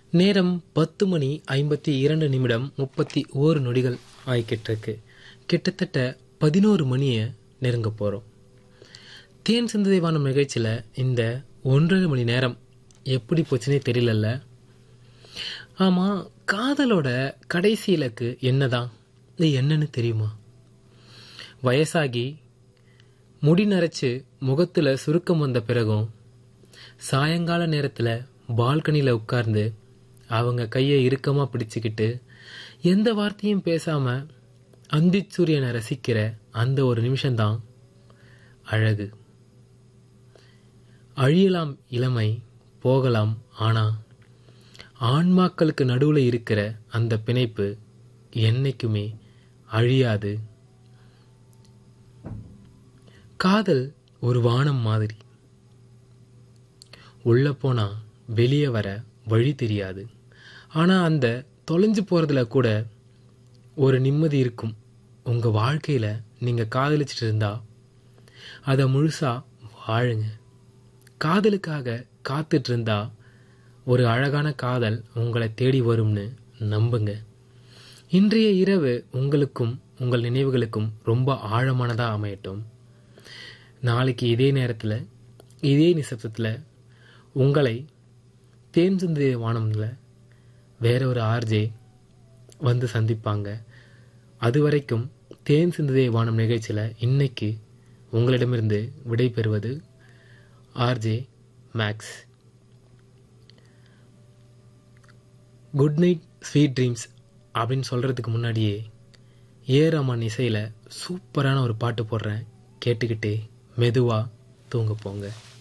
நேரம் பத்து மணி ஐம்பத்தி இரண்டு நிமிடம் முப்பத்தி ஓரு நொடிகள் ஆகிக்கிட்டு கிட்டத்தட்ட பதினோரு மணியை நெருங்க போகிறோம் தேன் சிந்ததை வானம் நிகழ்ச்சியில் இந்த ஒன்றரை மணி நேரம் எப்படி போச்சுன்னே தெரியலல்ல ஆமாம் காதலோட கடைசி இலக்கு என்னதான் இது என்னன்னு தெரியுமா வயசாகி முடி நரைச்சு முகத்தில் சுருக்கம் வந்த பிறகும் சாயங்கால நேரத்தில் பால்கனியில் உட்கார்ந்து அவங்க கையை இறுக்கமாக பிடிச்சிக்கிட்டு எந்த வார்த்தையும் பேசாமல் அந்தி சூரியனை ரசிக்கிற அந்த ஒரு நிமிஷம்தான் அழகு அழியலாம் இளமை போகலாம் ஆனா ஆன்மாக்களுக்கு நடுவில் இருக்கிற அந்த பிணைப்பு என்னைக்குமே அழியாது காதல் ஒரு வானம் மாதிரி உள்ள போனா வெளியே வர வழி தெரியாது ஆனா அந்த தொலைஞ்சு போறதுல கூட ஒரு நிம்மதி இருக்கும் உங்க வாழ்க்கையில நீங்க காதலிச்சிட்டு இருந்தா அதை முழுசா வாழுங்க காதலுக்காக காத்துட்டு இருந்தா ஒரு அழகான காதல் உங்களை தேடி வரும்னு நம்புங்க இன்றைய இரவு உங்களுக்கும் உங்கள் நினைவுகளுக்கும் ரொம்ப ஆழமானதாக அமையட்டும் நாளைக்கு இதே நேரத்தில் இதே நிசப்தத்தில் உங்களை தேன் சிந்திய வானம்ல வேற ஒரு ஆர்ஜே வந்து சந்திப்பாங்க அது வரைக்கும் தேன் சிந்துதே வானம் நிகழ்ச்சியில் இன்னைக்கு உங்களிடமிருந்து விடை பெறுவது RJ Max good night sweet dreams அப்படின்னு சொல்கிறதுக்கு முன்னாடியே ஏ ரமான் இசையில் சூப்பரான ஒரு பாட்டு போடுறேன் கேட்டுக்கிட்டே மெதுவாக தூங்க போங்க